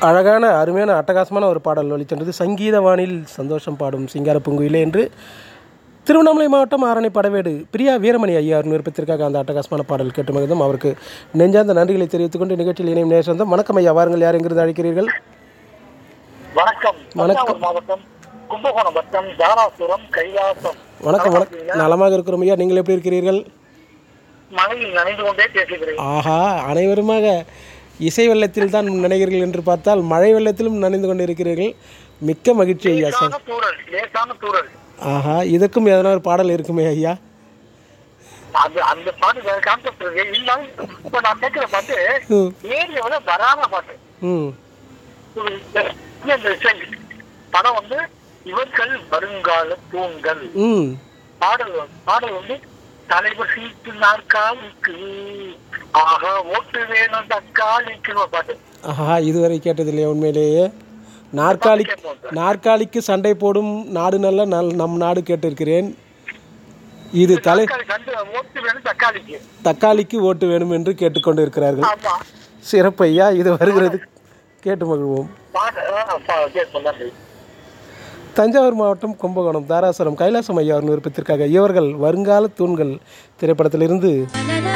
அழகான அருமையான அட்டகாசமான ஒரு பாடல் ஒலிச்சென்றது சங்கீதவானில் சந்தோஷம் பாடும் சிங்கார பூங்குயிலே என்று திருவண்ணாமலை மாவட்டம் ஆரணி படவேடு பிரியா வீரமணி ஐயார் விருப்பத்திற்காக அந்த அட்டகாசமான பாடல் கேட்டு மகிழ்ந்தோம் அவருக்கு நெஞ்சார்ந்த நன்றிகளை தெரிவித்துக் கொண்டு நிகழ்ச்சியில் இணையும் நேசந்தம் வணக்கம் ஐயா வாருங்கள் யார் எங்கிருந்து அழைக்கிறீர்கள் வணக்கம் வணக்கம். தஞ்சாவூர் மாவட்டம் கும்பகோணம் வட்டம் தாராசுரம் கைலாசம் வணக்கம் வணக்கம் நலமாக இருக்கிறோம் ஐயா நீங்கள் எப்படி இருக்கிறீர்கள் மழையில் நனைந்து கொண்டே பேசுகிறேன் ஆஹா அனைவருமாக இசை வெள்ளத்தில் தான் நினைக்கிறீர்கள் என்று பார்த்தால் மழை வெள்ளத்திலும் நனைந்து கொண்டு இருக்கிறீர்கள் மிக்க மகிழ்ச்சி ஐயா சார் லேசான தூரல் லேசான தூரல் ஆஹா இதற்கும் எதனா ஒரு பாடல் இருக்குமே ஐயா அது அந்த பாட்டு வேற கான்செப்ட் இருக்கு இருந்தாலும் இப்ப நான் கேட்கிற பாட்டு ம். ஏரியாவில வராத பாட்டு ம் இந்த இசை படம் வந்து இவர்கள் வருங்கால தூண்கள் ம் பாடல் வந்து- பாடல் வந்து தலைவர் சீட்டு நாற்காலிக்கு ஆக ஓட்டு வேணும் தக்காளிக்குன்னு ஒரு பாட்டு ஆஹா இதுவரை கேட்டதில்லையா உண்மையிலேயே நாற்காலி நாற்காலிக்கு சண்டை போடும் நாடு நல்ல நல் நம் நாடு கேட்டிருக்கிறேன் இது தலை தக்காளி கண்டு ஓட்டு வேணும் தக்காளிக்கு தக்காளிக்கு ஓட்டு வேணும் என்று கேட்டுக்கொண்டு இருக்கிறார்கள் ஆமா சிறப்பு ஐயா இது வருகிறது கேட்டு மகிழ்வோம் பாட்டு ஆ, பா- கேட்போம் நன்றி தஞ்சாவூர் மாவட்டம் கும்பகோணம் தாராசுரம் கைலாசம் ஐயா அவர்கள் விருப்பத்திற்காக இவர்கள் வருங்கால தூண்கள் திரைப்படத்திலிருந்து